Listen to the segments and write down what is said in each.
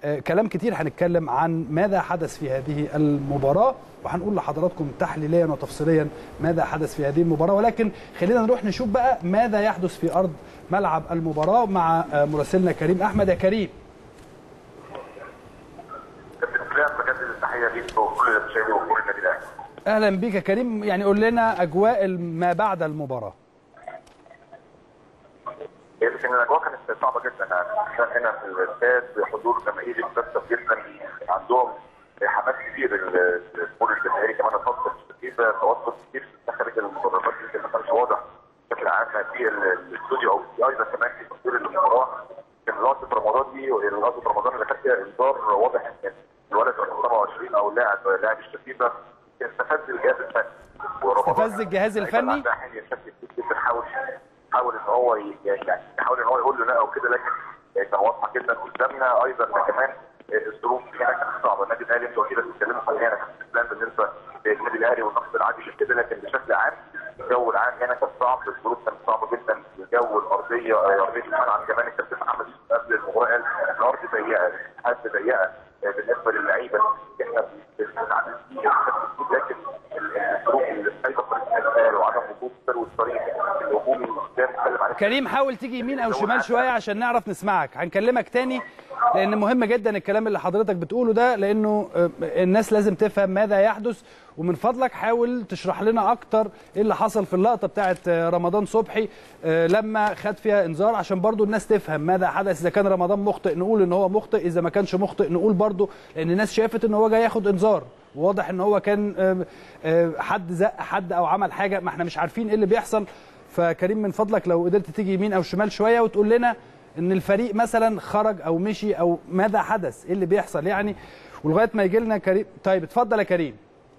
آه، كلام كتير هنتكلم عن ماذا حدث في هذه المباراه وهنقول لحضراتكم تحليليا وتفصيليا ماذا حدث في هذه المباراه ولكن خلينا نروح نشوف بقى ماذا يحدث في ارض ملعب المباراه مع آه، مراسلنا كريم احمد يا كريم كابتن اسلام بجدد التحيه ليك وكل المشاهدين وجمهور النادي الاهلي. اهلا بيك يا كريم يعني قول لنا اجواء ما بعد المباراه يمكن الاجواء كانت صعبه جدا يعني كان هنا في الاستاد حضور جماهيري مكثف جدا عندهم حماس كبير الجمهور الجماهيري كمان الخاصه بالتدريب توتر كتير في خارج المدرجات يمكن ما كانش واضح بشكل عام في الاستوديو او في ايضا كمان في تصوير المباراه كان لقطه رمضان دي لقطه رمضان اللي كانت فيها انذار واضح ان الولد رقم 27 او اللاعب لاعب الشتيبه استفز الجهاز الفني استفز الجهاز الفني؟ ده حين يشكك جدا حاول حاول ان هو ي- يعني يحاول ان هو يقول له لا او كده لكن كان واضحه جدا قدامنا ايضا كمان الظروف هنا كانت صعبه النادي الاهلي انتوا اكيد بتتكلموا حاليا كابتن اسلام بالنسبه للنادي الاهلي والنقد العادي اللي كده لكن بشكل عام الجو العام هنا كان صعب الظروف كانت صعبه جدا الجو الارضيه آه، ارضيه الملعب كمان الكابتن محمد يوسف قبل المباراه قال الارض ضيقه حد ضيقه آه، بالنسبه للعيبه احنا بنتعامل فيها بشكل كبير، لكن ال- الظروف اللي سايبه فريق النادي الاهلي وعدم وجود ثروه الطريق الهجومي اللي قدام اتكلم عليه كريم حاول تيجي يمين او شمال شويه عشان نعرف نسمعك هنكلمك تاني لان مهم جدا الكلام اللي حضرتك بتقوله ده لانه آه، الناس لازم تفهم ماذا يحدث ومن فضلك حاول تشرح لنا اكتر ايه اللي حصل في اللقطه بتاعه آه، رمضان صبحي آه، لما خد فيها انذار عشان برضو الناس تفهم ماذا حدث اذا كان رمضان مخطئ نقول ان هو مخطئ اذا ما كانش مخطئ نقول برضو لان الناس شافت ان هو جاي ياخد انذار واضح ان هو كان آه، آه، حد زق حد او عمل حاجه ما احنا مش عارفين ايه اللي بيحصل فكريم من فضلك لو قدرت تيجي يمين او شمال شويه وتقول لنا ان الفريق مثلا خرج او مشي او ماذا حدث ايه اللي بيحصل يعني ولغايه ما يجي لنا كريم طيب اتفضل يا كريم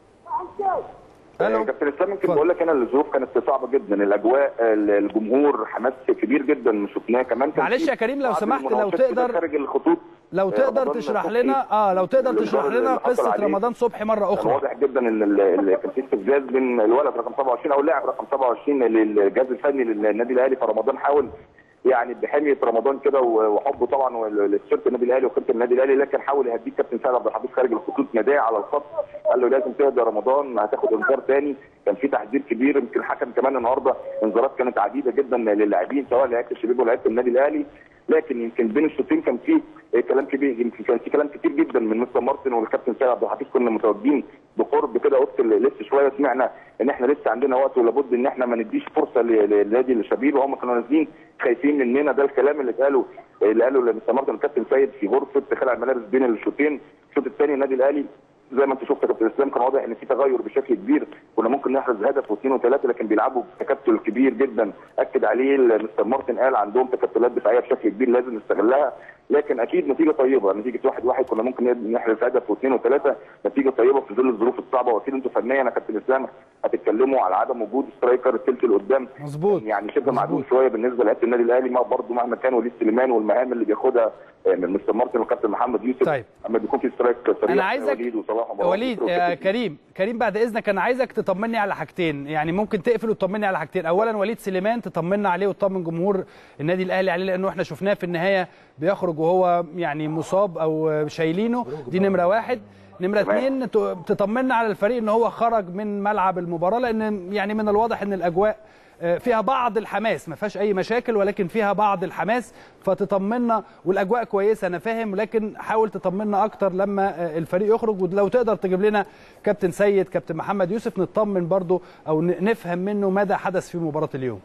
الو كابتن اسلام يمكن اتفضل. بقول لك انا الظروف كانت صعبه جدا الاجواء ال- الجمهور حماس كبير جدا شفناه كمان كان معلش في يا كريم لو بعض سمحت، لو المناوشات كده تقدر- خارج الخطوط لو آه، تقدر رمضان تشرح صبحي لنا اه لو تقدر الإنذار تشرح لنا اللي حصل قصه عليه. رمضان صبحي مره كان اخرى واضح جدا ان ال- ال- كان في استفزاز بين الولد رقم 27 او اللاعب رقم 27 للجهاز الفني للنادي الاهلي فرمضان حاول يعني بحميه رمضان كده و- وحبه طبعا للتيشيرت النادي الاهلي وخيمه النادي الاهلي لكن حاول يهديه كابتن سعد عبد الحفيظ خارج الخطوط ناداه على الخط قال له لازم تهدى يا رمضان هتاخد انذار تاني كان في تحذير كبير يمكن الحكم كمان النهارده انذارات كانت عديده جدا للاعبين سواء لعيبه الشباب ولاعيبه النادي الاهلي لكن يمكن بين الشوطين كان في كلام كبير يمكن كان في كلام كتير جدا من مستر مارتن والكابتن سيد عبد الحفيظ كنا متواجدين بقرب كده وسط ال- لسه شويه سمعنا ان احنا لسه عندنا وقت ولابد ان احنا ما نديش فرصه ل- لنادي الشبيب وهم كانوا نازلين خايفين مننا ده الكلام اللي قاله اللي قاله مستر مارتن والكابتن سيد في غرفه خلع الملابس بين الشوطين الشوط الثاني النادي الاهلي زي ما انت شفت يا كابتن اسلام كان واضح ان في تغير بشكل كبير كنا ممكن نحرز هدف واثنين وثلاثه لكن بيلعبوا بتكتل كبير جدا اكد عليه مستر مارتن قال عندهم تكتلات دفاعيه بشكل كبير لازم نستغلها لكن اكيد نتيجه طيبه نتيجه واحد واحد كنا ممكن نحرز هدف واثنين وثلاثه نتيجه طيبه في ظل الظروف الصعبه واكيد انتوا فنيا يا كابتن اسلام هتتكلموا على عدم وجود سترايكر الثلث اللي قدام مظبوط يعني شبه مظبوط. معدوم شويه بالنسبه لعيبه النادي الاهلي ما برضه مهما كان وليد سليمان والمهام اللي بياخدها آه، من مستر مارتن والكابتن محمد يوسف طيب. اما بيكون في سترايك سريع انا عايزك وليد وصلاح ومروان وليد بكر آه وكده. كريم كريم بعد اذنك انا عايزك تطمني على حاجتين يعني ممكن تقفل وتطمني على حاجتين اولا وليد سليمان تطمنا عليه وتطمن جمهور النادي الاهلي عليه لانه احنا شفناه في النهايه بيخرج وهو يعني مصاب او شايلينه دي نمره واحد نمره تمام. اثنين ت- تطمنا على الفريق ان هو خرج من ملعب المباراه لان يعني من الواضح ان الاجواء آه، فيها بعض الحماس ما فيهاش اي مشاكل ولكن فيها بعض الحماس فتطمنا والاجواء كويسه انا فاهم لكن حاول تطمنا اكتر لما آه، الفريق يخرج ولو تقدر تجيب لنا كابتن سيد كابتن محمد يوسف نطمن برضو او ن- نفهم منه ماذا حدث في مباراه اليوم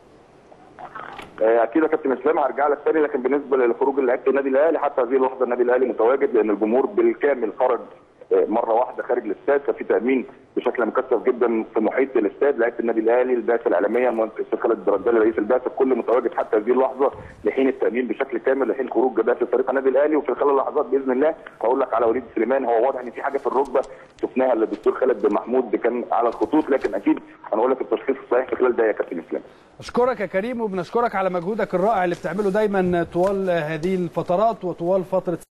آه، اكيد يا كابتن اسلام هرجع لك تاني لكن بالنسبه لخروج لعيبه النادي الاهلي حتى هذه اللحظه النادي الاهلي متواجد لان الجمهور بالكامل خرج آه، مره واحده خارج الاستاد ففي تامين بشكل مكثف جدا في محيط الاستاد لعيبه النادي الاهلي البعثه الاعلاميه المهندس خالد الدردالي رئيس البعثه الكل متواجد حتى هذه اللحظه لحين التامين بشكل كامل لحين خروج جبهه فريق النادي الاهلي وفي خلال اللحظات باذن الله هقول لك على وليد سليمان هو واضح ان في حاجه في الركبه شفناها للدكتور خالد بن محمود كان على الخطوط لكن اكيد هنقول لك التشخيص الصحيح في خلال دقيقه يا كابتن اسلام اشكرك يا كريم وبنشكرك على مجهودك الرائع اللي بتعمله دايما طوال هذه الفترات وطوال فتره